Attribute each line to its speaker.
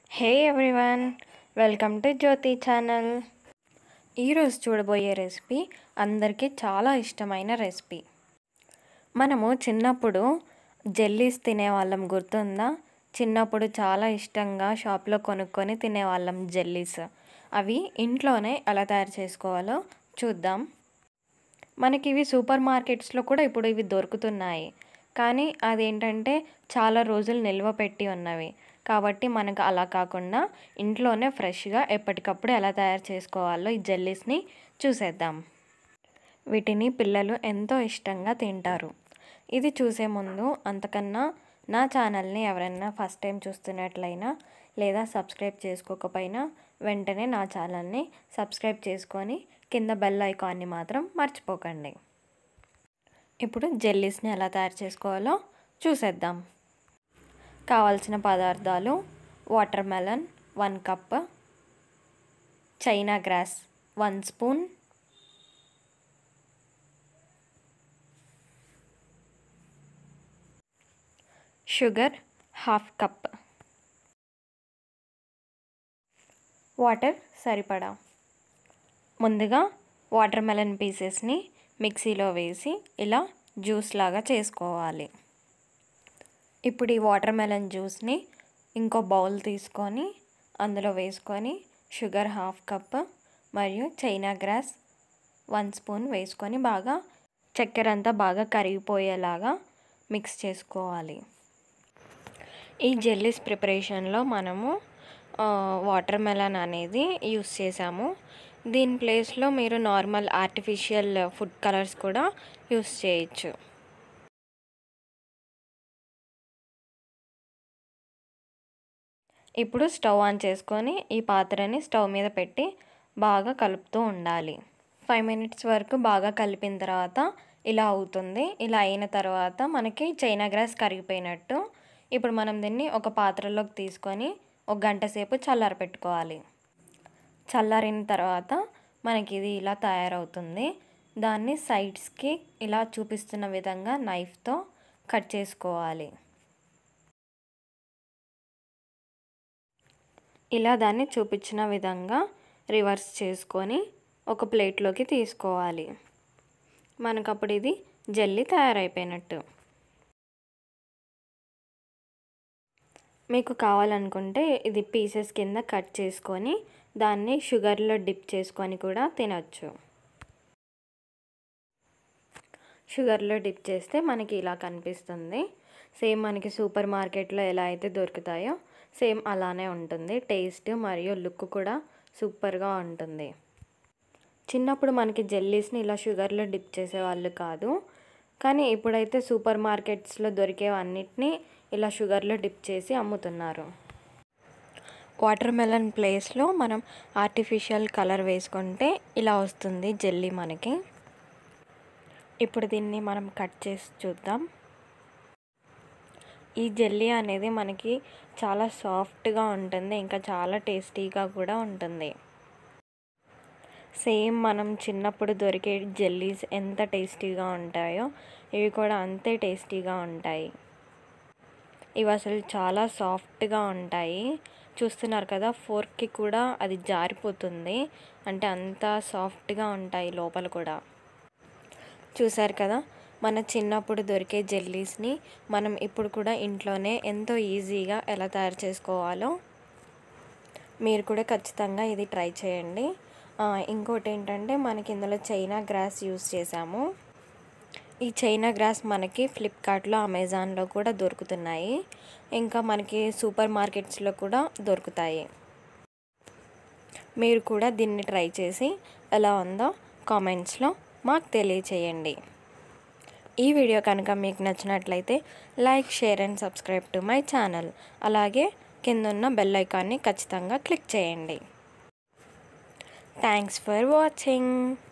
Speaker 1: hey everyone welcome to Jyothi channel ఈరోజు చూడబోయే recipe అందరికీ చాలా ఇష్టమైన రెసిపీ మనము చిన్నప్పుడు జెల్లీస్ తినేవాళ్ళం గుర్తుందా చిన్నప్పుడు చాలా ఇష్టంగా షాప్లో కొనుక్కొని తినేవాళ్ళం జెల్లీస్ అవి ఇంట్లోనే ఎలా తయారు చేసుకోవాలో చూద్దాం మనకి ఇవి సూపర్ మార్కెట్స్లో కూడా ఇప్పుడు ఇవి దొరుకుతున్నాయి కానీ అదేంటంటే చాలా రోజులు నిల్వ పెట్టి ఉన్నవి కాబట్టి మనకు అలా కాకుండా ఇంట్లోనే ఫ్రెష్గా ఎప్పటికప్పుడు ఎలా తయారు చేసుకోవాలో ఈ జెల్లీస్ని చూసేద్దాం వీటిని పిల్లలు ఎంతో ఇష్టంగా తింటారు ఇది చూసే ముందు అంతకన్నా నా ఛానల్ని ఎవరైనా ఫస్ట్ టైం చూస్తున్నట్లయినా లేదా సబ్స్క్రైబ్ చేసుకోకపోయినా వెంటనే నా ఛానల్ని సబ్స్క్రైబ్ చేసుకొని కింద బెల్ ఐకాన్ని మాత్రం మర్చిపోకండి ఇప్పుడు జెల్లీస్ని ఎలా తయారు చేసుకోవాలో చూసేద్దాం కావాల్సిన పదార్థాలు watermelon one cup China grass one spoon sugar half cup water సరిపడా ముందుగా వాటర్ మెలన్ పీసెస్ని మిక్సీలో వేసి ఇలా జ్యూస్ లాగా చేసుకోవాలి ఇప్పుడు ఈ వాటర్ మెలన్ జ్యూస్ని ఇంకో బౌల్ తీసుకొని అందులో వేసుకొని షుగర్ హాఫ్ కప్ మరియు చైనా గ్రాస్ వన్ స్పూన్ వేసుకొని బాగా చక్కెర అంతా బాగా కరిగిపోయేలాగా మిక్స్ చేసుకోవాలి ఈ జెల్లీస్ ప్రిపరేషన్లో మనము వాటర్ మెలన్ అనేది యూస్ చేసాము దీని ప్లేస్లో మీరు నార్మల్ ఆర్టిఫిషియల్ ఫుడ్ కలర్స్ కూడా యూస్ చేయొచ్చు ఇప్పుడు స్టవ్ ఆన్ చేసుకొని ఈ పాత్రని స్టవ్ మీద పెట్టి బాగా కలుపుతూ ఉండాలి ఫైవ్ మినిట్స్ వరకు బాగా కలిపిన తర్వాత ఇలా అవుతుంది ఇలా అయిన తర్వాత మనకి చైనా గ్రాస్ కరిగిపోయినట్టు ఇప్పుడు మనం దీన్ని ఒక పాత్రలోకి తీసుకొని ఒక గంట సేపు చల్లార పెట్టుకోవాలి చల్లారిన తర్వాత మనకి ఇది ఇలా తయారవుతుంది దాన్ని సైడ్స్కి ఇలా చూపిస్తున్న విధంగా నైఫ్తో కట్ చేసుకోవాలి ఇలా దాన్ని చూపించిన విధంగా రివర్స్ చేసుకొని ఒక ప్లేట్లోకి తీసుకోవాలి మనకు అప్పుడు ఇది జల్లీ తయారైపోయినట్టు మీకు కావాలనుకుంటే ఇది పీసెస్ కింద కట్ చేసుకొని దాన్ని షుగర్లో డిప్ చేసుకొని కూడా తినచ్చు షుగర్లో డిప్ చేస్తే మనకి ఇలా కనిపిస్తుంది సేమ్ మనకి సూపర్ మార్కెట్లో ఎలా అయితే దొరుకుతాయో సేమ్ అలానే ఉంటుంది టేస్ట్ మరియు లుక్ కూడా సూపర్గా ఉంటుంది చిన్నప్పుడు మనకి జెల్లీస్ని ఇలా షుగర్లో డిప్ చేసేవాళ్ళు కాదు కానీ ఇప్పుడైతే సూపర్ మార్కెట్స్లో దొరికేవన్నిటిని ఇలా షుగర్లో డిప్ చేసి అమ్ముతున్నారు వాటర్ మెలన్ ప్లేస్లో మనం ఆర్టిఫిషియల్ కలర్ వేసుకుంటే ఇలా వస్తుంది జెల్లీ మనకి ఇప్పుడు దీన్ని మనం కట్ చేసి చూద్దాం ఈ జెల్లీ అనేది మనకి చాలా సాఫ్ట్గా ఉంటుంది ఇంకా చాలా టేస్టీగా కూడా ఉంటుంది సేమ్ మనం చిన్నప్పుడు దొరికే జెల్లీస్ ఎంత టేస్టీగా ఉంటాయో ఇవి కూడా అంతే టేస్టీగా ఉంటాయి ఇవి అసలు చాలా సాఫ్ట్గా ఉంటాయి చూస్తున్నారు కదా ఫోర్క్కి కూడా అది జారిపోతుంది అంటే అంత సాఫ్ట్గా ఉంటాయి లోపల కూడా చూసారు కదా మన చిన్నప్పుడు దొరికే జెల్లీస్ని మనం ఇప్పుడు కూడా ఇంట్లోనే ఎంతో ఈజీగా ఎలా తయారు చేసుకోవాలో మీరు కూడా ఖచ్చితంగా ఇది ట్రై చేయండి ఇంకోటి ఏంటంటే మనకి ఇందులో చైనా గ్రాస్ యూస్ చేసాము ఈ చైనా గ్రాస్ మనకి ఫ్లిప్కార్ట్లో అమెజాన్లో కూడా దొరుకుతున్నాయి ఇంకా మనకి సూపర్ మార్కెట్స్లో కూడా దొరుకుతాయి మీరు కూడా దీన్ని ట్రై చేసి ఎలా ఉందో కామెంట్స్లో మాకు తెలియచేయండి ఈ వీడియో కనుక మీకు నచ్చినట్లయితే like share and subscribe to my channel అలాగే కిందున్న బెల్ ఐకాన్ని ఖచ్చితంగా క్లిక్ చేయండి థ్యాంక్స్ ఫర్ వాచింగ్